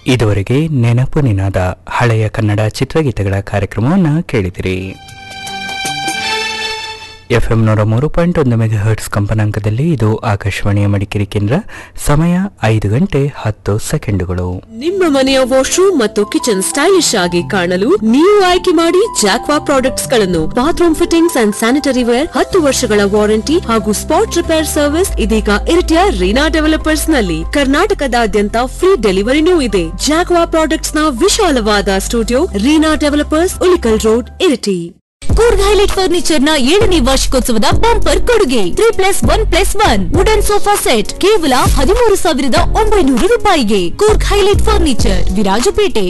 ಇದುವರೆಗೆ ನೆನಪು ನಿನಾದ ಹಳೆಯ ಕನ್ನಡ ಚಿತ್ರಗೀತೆಗಳ ಕಾರ್ಯಕ್ರಮವನ್ನು ಕೇಳಿದಿರಿ ಎಫ್ಎಂ ನೂರ ಮೂರು ಪಾಯಿಂಟ್ ಒಂದು ಮೆಗಾ ಹರ್ಟ್ಸ್ ಕಂಪನಾಂಕದಲ್ಲಿ ಇದು ಆಕಾಶವಾಣಿಯ ಮಡಿಕೇರಿ ಕೇಂದ್ರ ಸಮಯ ಐದು ಗಂಟೆ ಹತ್ತು ಸೆಕೆಂಡುಗಳು ನಿಮ್ಮ ಮನೆಯ ವಾಶ್ರೂಮ್ ಮತ್ತು ಕಿಚನ್ ಸ್ಟೈಲಿಶ್ ಆಗಿ ಕಾಣಲು ನೀವು ಆಯ್ಕೆ ಮಾಡಿ ಜಾಕ್ವಾ ಪ್ರಾಡಕ್ಟ್ಸ್ ಗಳನ್ನು bathroom fittings and sanitary ware ಹತ್ತು ವರ್ಷಗಳ ವಾರಂಟಿ ಹಾಗೂ ಸ್ಪಾಟ್ ರಿಪೇರ್ ಸರ್ವಿಸ್ ಇದೀಗ ಇರಿಟಿಯ ರೀನಾ ಡೆವಲಪರ್ಸ್ ನಲ್ಲಿ ಕರ್ನಾಟಕದಾದ್ಯಂತ ಫ್ರೀ ಡೆಲಿವರಿನೂ ಇದೆ ಜಾಕ್ವಾ ಪ್ರಾಡಕ್ಟ್ಸ್ ನ ವಿಶಾಲವಾದ studio Reena developers Ulikal road Iritty Coorg highlight furniture ನ ಏಳನೇ ವಾರ್ಷಿಕೋತ್ಸವದ ಬಂಪರ್ ಕೊಡುಗೆ three plus one plus one wooden sofa set ಕೇವಲ ಹದಿಮೂರು ಸಾವಿರದ ಒಂಬೈನೂರು ರೂಪಾಯಿಗೆ ಕೂರ್ಗ್ ಹೈಲೈಟ್ ಫರ್ನಿಚರ್ ವಿರಾಜಪೇಟೆ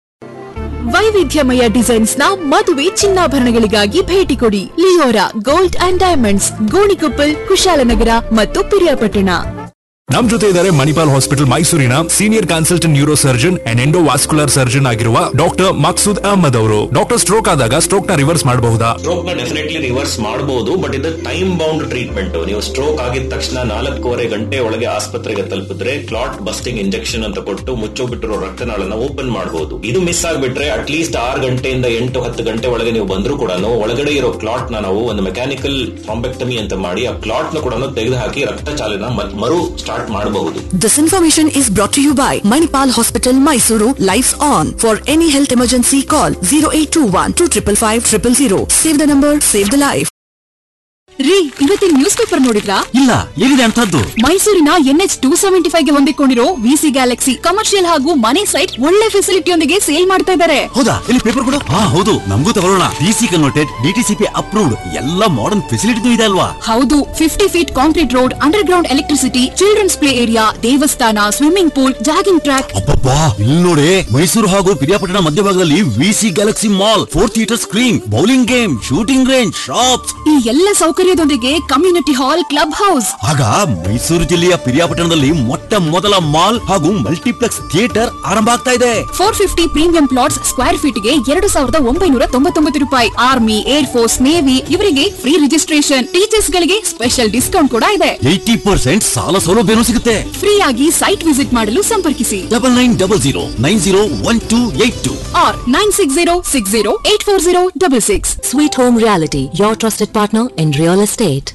ವೈವಿಧ್ಯಮಯ ಡಿಸೈನ್ಸ್ ನ ಮದುವೆ ಚಿನ್ನಾಭರಣಗಳಿಗಾಗಿ ಭೇಟಿ ಕೊಡಿ Leora gold and diamonds Gonikoppal Kushalnagar ಮತ್ತು ಪಿರಿಯಾಪಟ್ಟಣ ನಮ್ ಜೊತೆ ಇದ್ದಾರೆ ಮಣಿಪಾಲ್ ಹಾಸ್ಪಿಟಲ್ ಮೈಸೂರಿನ senior consultant neuro surgeon and endovascular surgeon ಆಗಿರುವ ಡಾಕ್ಟರ್ ಮಕ್ಸೂದ್ ಅಹಮದ್ ಅವರು ಡಾಕ್ಟರ್ ಸ್ಟ್ರೋಕ್ ಆದಾಗ ಸ್ಟ್ರೋಕ್ ನ ರಿವರ್ಸ್ ಮಾಡಬಹುದಾ ಸ್ಟ್ರೋಕ್ ನ ಡೆಫಿನೆಟ್ಲಿ ರಿವರ್ಸ್ ಮಾಡಬಹುದು ಬಟ್ ಇದು ಟೈಮ್ ಬೌಂಡ್ ಟ್ರೀಟ್ಮೆಂಟ್ ನೀವು ಸ್ಟ್ರೋಕ್ ಆಗಿದ ತಕ್ಷಣ ನಾಲ್ಕೂವರೆ ಗಂಟೆ ಒಳಗೆ ಆಸ್ಪತ್ರೆಗೆ ತಲುಪಿದ್ರೆ ಕ್ಲಾಟ್ ಬಸ್ಟಿಂಗ್ ಇಂಜೆಕ್ಷನ್ ಅಂತ ಕೊಟ್ಟು ಮುಚ್ಚೋಬಿಟ್ಟಿರೋ ರಕ್ತನಾಳನ್ನ ಓಪನ್ ಮಾಡಬಹುದು ಇದು ಮಿಸ್ ಆಗ್ಬಿಟ್ರೆ ಅಟ್ ಲೀಸ್ಟ್ ಆರು ಗಂಟೆಯಿಂದ ಎಂಟು ಹತ್ತು ಗಂಟೆ ಒಳಗೆ ನೀವು ಬಂದ್ರು ಕೂಡ ಒಳಗಡೆ ಇರೋ ಕ್ಲಾಟ್ ನ ನಾವು ಒಂದು ಮೆಕ್ಯಾನಿಕಲ್ ಥ್ರಾಂಬೆಕ್ಟಮಿ ಅಂತ ಮಾಡಿ ಆ ಕ್ಲಾಟ್ ನ ಕೂಡ ತೆಗೆದು ಹಾಕಿ ರಕ್ತ ಚಾಲನ ಮತ್- ಮರು ಸ್ಟಾರ್ಟ್ ಮಾಡಬಹುದು This information is brought to you by Manipal Hospital, Mysuru. Lights on. For any health emergency, call 0821 255 000. Save the number, save the life. ರೀ ಇವತ್ತಿನ ನ್ಯೂಸ್ ಪೇಪರ್ ನೋಡಿದ್ರಾ ಇಲ್ಲ ಏನಿದೆ ಅಂತದ್ದು ಮೈಸೂರಿನ ಎನ್ಎಚ್ ಟೂ ಸೆವೆಂಟಿ ಫೈವ್ ಗೆ ಹೊಂದಿಕೊಂಡಿರೋ ವಿಸಿ ಗ್ಯಾಲಕ್ಸಿ ಕಮರ್ಷಿಯಲ್ ಹಾಗೂ ಮನೆ ಸೈಟ್ ಒಳ್ಳೆ ಫೆಸಿಲಿಟಿಯೊಂದಿಗೆ ಸೇಲ್ ಮಾಡ್ತಾ ಇದ್ದಾರೆ ಹೌದಾ ಇಲ್ಲಿ ಪೇಪರ್ ಕೊಡು ಹಾ ಹೌದು ನಮಗೂ ತಗೊಳ್ಳೋಣ ಡಿಸಿ ಕನ್ವರ್ಟೆಡ್ ಡಿಟಿಸಿಪಿ ಅಪ್ರೂವ್ಡ್ ಎಲ್ಲ ಮಾಡರ್ನ್ ಫೆಸಿಲಿಟಿ ಇದೆ ಅಲ್ವಾ ಹೌದು fifty feet concrete road under ground electricity children's play area ದೇವಸ್ಥಾನ ಸ್ವಿಮ್ಮಿಂಗ್ ಪೂಲ್ ಜಾಗಿಂಗ್ ಟ್ರ್ಯಾಕ್ ಅಬ್ಬಬ್ಬಾ ಇಲ್ಲಿ ನೋಡಿ ಮೈಸೂರು ಹಾಗೂ ಪಿರಿಯಾಪಟ್ಟಣ ಮಧ್ಯಭಾಗದಲ್ಲಿ VC galaxy mall four theatre screen bowling game shooting range shops ಈ ಎಲ್ಲ ಸೌಕರ್ಯದೊಂದಿಗೆ ಕಮ್ಯುನಿಟಿ ಹಾಲ್ ಕ್ಲಬ್ ಹೌಸ್ ಆಗ ಮೈಸೂರು ಜಿಲ್ಲೆಯ ಪಿರಿಯಾಪಟ್ಟಣದಲ್ಲಿ ಮೊಟ್ಟ ಮೊದಲ ಮಾಲ್ ಹಾಗೂ ಮಲ್ಟಿಪ್ಲೆಕ್ಸ್ ಥಿಯೇಟರ್ ಆರಂಭ ಆಗ್ತಾ ಇದೆ four fifty premium plots square feet ಗೆ ಎರಡು ಸಾವಿರದ ಒಂಬೈನೂರ ತೊಂಬತ್ತೊಂಬತ್ತು ರೂಪಾಯಿ ಆರ್ಮಿ ಏರ್ ಫೋರ್ಸ್ ನೇವಿ ಇವರಿಗೆ ಫ್ರೀ ರಿಜಿಸ್ಟ್ರೇಷನ್ ಟೀಚರ್ಸ್ ಗಳಿಗೆ ಸ್ಪೆಷಲ್ ಡಿಸ್ಕೌಂಟ್ ಕೂಡ ಇದೆ ಏಯ್ಟಿ ಪರ್ಸೆಂಟ್ ಸಾಲ ಸೌಲಭ್ಯನೂ ಸಿಗುತ್ತೆ ಫ್ರೀ ಆಗಿ ಸೈಟ್ ವಿಸಿಟ್ ಮಾಡಲು ಸಂಪರ್ಕಿಸಿ double nine double zero nine zero one two eight two ಆರ್ nine six zero six zero eight four zero double six Sweet Home Reality, your trusted partner in real estate.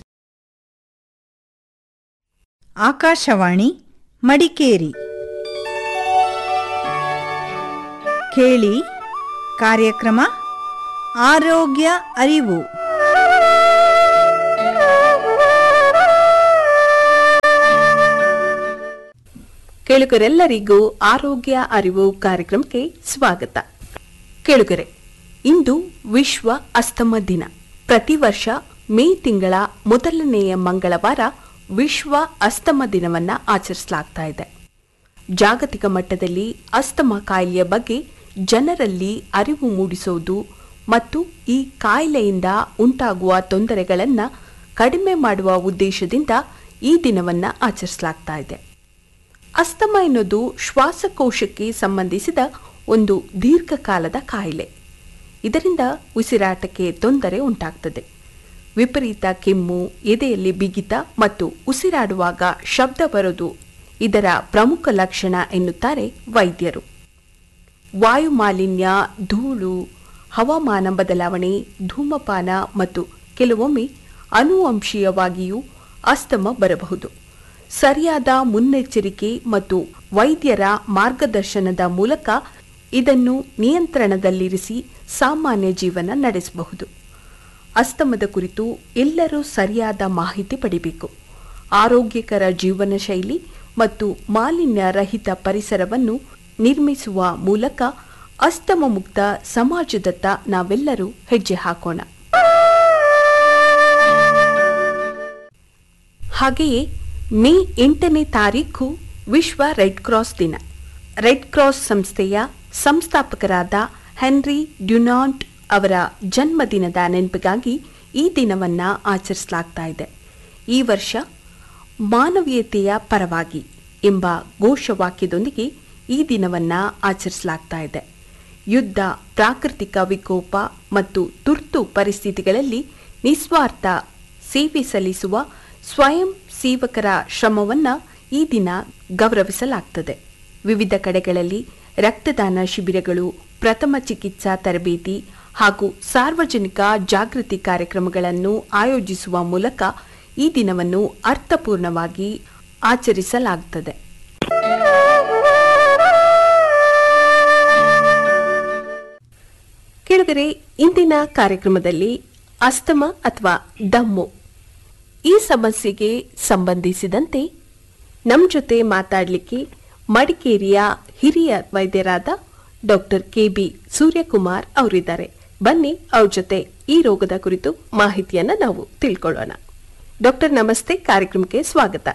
Akashvani Madikeri ಕೇಳಿ ಕಾರ್ಯಕ್ರಮ ಆರೋಗ್ಯ ಅರಿವು ಕೇಳುಗರೆಲ್ಲರಿಗೂ ಆರೋಗ್ಯ ಅರಿವು ಕಾರ್ಯಕ್ರಮಕ್ಕೆ ಸ್ವಾಗತ ಕೇಳುಗರೆ ಇಂದು ವಿಶ್ವ ಅಸ್ತಮ ದಿನ ಪ್ರತಿ ವರ್ಷ ಮೇ ತಿಂಗಳ ಮೊದಲನೆಯ ಮಂಗಳವಾರ ವಿಶ್ವ ಅಸ್ತಮ ದಿನವನ್ನ ಆಚರಿಸಲಾಗ್ತಾ ಇದೆ ಜಾಗತಿಕ ಮಟ್ಟದಲ್ಲಿ ಅಸ್ತಮ ಕಾಯಿಲೆಯ ಬಗ್ಗೆ ಜನರಲ್ಲಿ ಅರಿವು ಮೂಡಿಸುವುದು ಮತ್ತು ಈ ಕಾಯಿಲೆಯಿಂದ ಉಂಟಾಗುವ ತೊಂದರೆಗಳನ್ನು ಕಡಿಮೆ ಮಾಡುವ ಉದ್ದೇಶದಿಂದ ಈ ದಿನವನ್ನು ಆಚರಿಸಲಾಗ್ತಾ ಇದೆ ಅಸ್ತಮ ಎನ್ನುವುದು ಶ್ವಾಸಕೋಶಕ್ಕೆ ಸಂಬಂಧಿಸಿದ ಒಂದು ದೀರ್ಘಕಾಲದ ಕಾಯಿಲೆ ಇದರಿಂದ ಉಸಿರಾಟಕ್ಕೆ ತೊಂದರೆ ಉಂಟಾಗ್ತದೆ ವಿಪರೀತ ಕೆಮ್ಮು ಎದೆಯಲ್ಲಿ ಬಿಗಿತ ಮತ್ತು ಉಸಿರಾಡುವಾಗ ಶಬ್ದ ಬರೋದು ಇದರ ಪ್ರಮುಖ ಲಕ್ಷಣ ಎನ್ನುತ್ತಾರೆ ವೈದ್ಯರು ವಾಯು ಮಾಲಿನ್ಯ ಧೂಳು ಹವಾಮಾನ ಬದಲಾವಣೆ ಧೂಮಪಾನ ಮತ್ತು ಕೆಲವೊಮ್ಮೆ ಅನುವಂಶೀಯವಾಗಿಯೂ ಅಸ್ತಮ ಬರಬಹುದು ಸರಿಯಾದ ಮುನ್ನೆಚ್ಚರಿಕೆ ಮತ್ತು ವೈದ್ಯರ ಮಾರ್ಗದರ್ಶನದ ಮೂಲಕ ಇದನ್ನು ನಿಯಂತ್ರಣದಲ್ಲಿರಿಸಿ ಸಾಮಾನ್ಯ ಜೀವನ ನಡೆಸಬಹುದು ಅಸ್ತಮದ ಕುರಿತು ಎಲ್ಲರೂ ಸರಿಯಾದ ಮಾಹಿತಿ ಪಡಿಬೇಕು ಆರೋಗ್ಯಕರ ಜೀವನ ಶೈಲಿ ಮತ್ತು ಮಾಲಿನ್ಯ ರಹಿತ ಪರಿಸರವನ್ನು ನಿರ್ಮಿಸುವ ಮೂಲಕ ಅಸ್ತಮ ಮುಕ್ತ ಸಮಾಜದತ್ತ ನಾವೆಲ್ಲರೂ ಹೆಜ್ಜೆ ಹಾಕೋಣ ಹಾಗೆಯೇ ಮೇ ಎಂಟನೇ ತಾರೀಖು ವಿಶ್ವ ರೆಡ್ ಕ್ರಾಸ್ ದಿನ ರೆಡ್ ಕ್ರಾಸ್ ಸಂಸ್ಥೆಯ ಸಂಸ್ಥಾಪಕರಾದ ಹೆನ್ರಿ ಡ್ಯುನಾಂಟ್ ಅವರ ಜನ್ಮದಿನದ ನೆನಪಿಗಾಗಿ ಈ ದಿನವನ್ನ ಆಚರಿಸಲಾಗ್ತಾ ಇದೆ ಈ ವರ್ಷ ಮಾನವೀಯತೆಯ ಪರವಾಗಿ ಎಂಬ ಘೋಷವಾಕ್ಯದೊಂದಿಗೆ ಈ ದಿನವನ್ನ ಆಚರಿಸಲಾಗ್ತಾ ಇದೆ ಯುದ್ಧ ಪ್ರಾಕೃತಿಕ ವಿಕೋಪ ಮತ್ತು ತುರ್ತು ಪರಿಸ್ಥಿತಿಗಳಲ್ಲಿ ನಿಸ್ವಾರ್ಥ ಸೇವೆ ಸಲ್ಲಿಸುವ ಸ್ವಯಂ ಸೇವಕರ ಶ್ರಮವನ್ನ ಈ ದಿನ ಗೌರವಿಸಲಾಗ್ತದೆ ವಿವಿಧ ಕಡೆಗಳಲ್ಲಿ ರಕ್ತದಾನ ಶಿಬಿರಗಳು ಪ್ರಥಮ ಚಿಕಿತ್ಸಾ ತರಬೇತಿ ಹಾಗೂ ಸಾರ್ವಜನಿಕ ಜಾಗೃತಿ ಕಾರ್ಯಕ್ರಮಗಳನ್ನು ಆಯೋಜಿಸುವ ಮೂಲಕ ಈ ದಿನವನ್ನು ಅರ್ಥಪೂರ್ಣವಾಗಿ ಆಚರಿಸಲಾಗುತ್ತದೆ ಕೆಳಗರೆ ಇಂದಿನ ಕಾರ್ಯಕ್ರಮದಲ್ಲಿ ಅಸ್ತಮ ಅಥವಾ ದಮ್ಮು ಈ ಸಮಸ್ಯೆಗೆ ಸಂಬಂಧಿಸಿದಂತೆ ನಮ್ಮ ಜೊತೆ ಮಾತಾಡಲಿಕ್ಕೆ ಮಡಿಕೇರಿಯ ಹಿರಿಯ ವೈದ್ಯರಾದ ಡಾಕ್ಟರ್ ಕೆ ಬಿ ಸೂರ್ಯಕುಮಾರ್ ಅವರಿದ್ದಾರೆ ಬನ್ನಿ ಅವ್ರ ಜೊತೆ ಈ ರೋಗದ ಕುರಿತು ಮಾಹಿತಿಯನ್ನ ನಾವು ತಿಳ್ಕೊಳ್ಳೋಣ ಡಾಕ್ಟರ್ ನಮಸ್ತೆ ಕಾರ್ಯಕ್ರಮಕ್ಕೆ ಸ್ವಾಗತ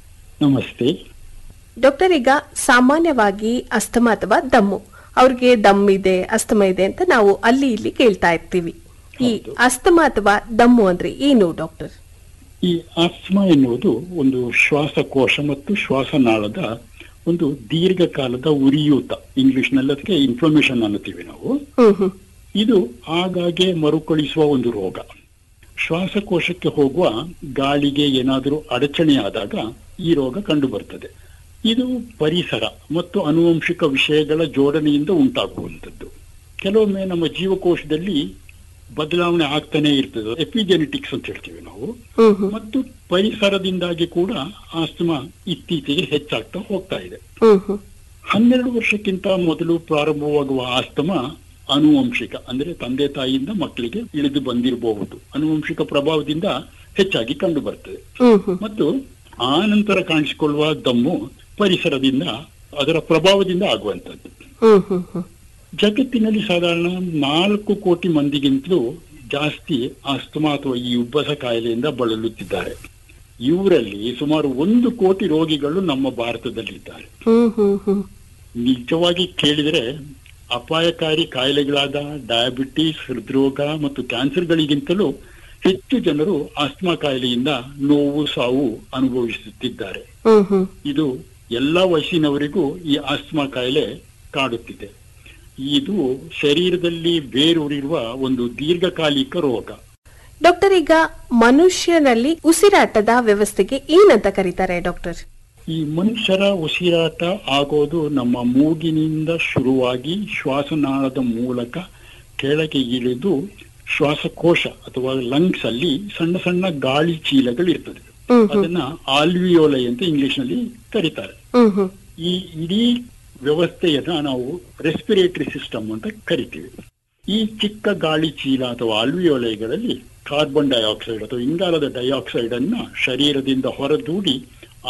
ನಮಸ್ತೆ ಡಾಕ್ಟರ್ ಈಗ ಸಾಮಾನ್ಯವಾಗಿ ಅಸ್ತಮ ಅಥವಾ ದಮ್ಮು ಅವ್ರಿಗೆ ದಮ್ ಇದೆ ಅಸ್ತಮ ಇದೆ ಅಂತ ನಾವು ಅಲ್ಲಿ ಇಲ್ಲಿ ಕೇಳ್ತಾ ಇರ್ತೀವಿ ಈ ಅಸ್ತಮ ಅಥವಾ ದಮ್ಮು ಅಂದ್ರೆ ಏನು ಡಾಕ್ಟರ್ ಈ ಆಸ್ಮಾ ಎನ್ನುವುದು ಒಂದು ಶ್ವಾಸಕೋಶ ಮತ್ತು ಶ್ವಾಸನಾಳದ ಒಂದು ದೀರ್ಘಕಾಲದ ಉರಿಯೂತ ಇಂಗ್ಲಿಷ್ ನಲ್ಲಿ ಅದಕ್ಕೆ ಇನ್ಫ್ಲಮೇಷನ್ ಅನ್ನುತ್ತೀವಿ ನಾವು ಹ್ಮ್ ಹ್ಮ್ ಇದು ಆಗಾಗ್ಗೆ ಮರುಕಳಿಸುವ ಒಂದು ರೋಗ ಶ್ವಾಸಕೋಶಕ್ಕೆ ಹೋಗುವ ಗಾಳಿಗೆ ಏನಾದರೂ ಅಡಚಣೆ ಆದಾಗ ಈ ರೋಗ ಕಂಡು ಬರ್ತದೆ ಇದು ಪರಿಸರ ಮತ್ತು ಅನುವಂಶಿಕ ವಿಷಯಗಳ ಜೋಡಣೆಯಿಂದ ಉಂಟಾಗುವಂಥದ್ದು ಕೆಲವೊಮ್ಮೆ ನಮ್ಮ ಜೀವಕೋಶದಲ್ಲಿ ಬದಲಾವಣೆ ಆಗ್ತಾನೆ ಇರ್ತದೆ ಎಪಿಜೆನೆಟಿಕ್ಸ್ ಅಂತ ಹೇಳ್ತೀವಿ ನಾವು ಹ್ಮ್ ಹ್ಮ್ ಮತ್ತು ಪರಿಸರದಿಂದಾಗಿ ಕೂಡ ಆಸ್ತಮಾ ಇತ್ತೀಚೆಗೆ ಹೆಚ್ಚಾಗ್ತಾ ಹೋಗ್ತಾ ಇದೆ ಹ್ಮ್ ಹ್ಮ್ ಹನ್ನೆರಡು ವರ್ಷಕ್ಕಿಂತ ಮೊದಲು ಪ್ರಾರಂಭವಾಗುವ ಆಸ್ತಮಾ ಅನುವಂಶಿಕ ಅಂದ್ರೆ ತಂದೆ ತಾಯಿಯಿಂದ ಮಕ್ಕಳಿಗೆ ಇಳಿದು ಬಂದಿರಬಹುದು ಅನುವಂಶಿಕ ಪ್ರಭಾವದಿಂದ ಹೆಚ್ಚಾಗಿ ಕಂಡು ಬರ್ತದೆ ಹ್ಮ್ ಹ್ಮ್ ಮತ್ತು ಆ ನಂತರ ಕಾಣಿಸಿಕೊಳ್ಳುವ ದಮ್ಮು ಪರಿಸರದಿಂದ ಅದರ ಪ್ರಭಾವದಿಂದ ಆಗುವಂತದ್ದು ಹ್ಮ್ ಹ್ಮ್ ಹ್ಮ್ ಜಗತ್ತಿನಲ್ಲಿ ಸಾಧಾರಣ ನಾಲ್ಕು ಕೋಟಿ ಮಂದಿಗಿಂತಲೂ ಜಾಸ್ತಿ ಆಸ್ತಮಾ ಅಥವಾ ಈ ಉಬ್ಬಸ ಕಾಯಿಲೆಯಿಂದ ಬಳಲುತ್ತಿದ್ದಾರೆ ಇವರಲ್ಲಿ ಸುಮಾರು ಒಂದು ಕೋಟಿ ರೋಗಿಗಳು ನಮ್ಮ ಭಾರತದಲ್ಲಿದ್ದಾರೆ ಹ್ಮ್ ಹ್ಮ್ ಹ್ಮ್ ನಿಜವಾಗಿ ಕೇಳಿದರೆ ಅಪಾಯಕಾರಿ ಕಾಯಿಲೆಗಳಾದ ಡಯಾಬಿಟಿಸ್ ಹೃದ್ರೋಗ ಮತ್ತು ಕ್ಯಾನ್ಸರ್ಗಳಿಗಿಂತಲೂ ಹೆಚ್ಚು ಜನರು ಆಸ್ತಮಾ ಕಾಯಿಲೆಯಿಂದ ನೋವು ಸಾವು ಅನುಭವಿಸುತ್ತಿದ್ದಾರೆ ಹ್ಮ್ ಹ್ಮ್ ಇದು ಎಲ್ಲ ವಯಸ್ಸಿನವರಿಗೂ ಈ ಆಸ್ತಮಾ ಕಾಯಿಲೆ ಕಾಡುತ್ತಿದೆ ಇದು ಶರೀರದಲ್ಲಿ ಬೇರೂರಿರುವ ಒಂದು ದೀರ್ಘಕಾಲಿಕ ರೋಗ ಡಾಕ್ಟರ್ ಈಗ ಮನುಷ್ಯನಲ್ಲಿ ಉಸಿರಾಟದ ವ್ಯವಸ್ಥೆಗೆ ಏನಂತ ಕರೀತಾರೆ ಡಾಕ್ಟರ್ ಈ ಮನುಷ್ಯರ ಉಸಿರಾಟ ಆಗೋದು ನಮ್ಮ ಮೂಗಿನಿಂದ ಶುರುವಾಗಿ ಶ್ವಾಸನಾಳದ ಮೂಲಕ ಕೆಳಗೆ ಇಳಿದು ಶ್ವಾಸಕೋಶ ಅಥವಾ ಲಂಗ್ಸ್ ಅಲ್ಲಿ ಸಣ್ಣ ಸಣ್ಣ ಗಾಳಿ ಚೀಲಗಳಿರ್ತದೆ ಹ್ಮ್ ಹ್ಮ್ ಅದನ್ನ ಆಲ್ವಿಯೋಲೈ ಅಂತ ಇಂಗ್ಲಿಷ್ ನಲ್ಲಿ ಕರೀತಾರೆ ಹ್ಮ್ ಹ್ಮ್ ಈ ಇಡೀ ವ್ಯವಸ್ಥೆಯನ್ನ ನಾವು ರೆಸ್ಪಿರೇಟರಿ ಸಿಸ್ಟಮ್ ಅಂತ ಕರಿತೀವಿ ಈ ಚಿಕ್ಕ ಗಾಳಿ ಚೀಲ ಅಥವಾ ಆಲ್ವಿಯೋಲೈಗಳಲ್ಲಿ ಕಾರ್ಬನ್ ಡೈಆಕ್ಸೈಡ್ ಅಥವಾ ಇಂಗಾಲದ ಡೈಆಕ್ಸೈಡ್ ಅನ್ನ ಶರೀರದಿಂದ ಹೊರದೂಡಿ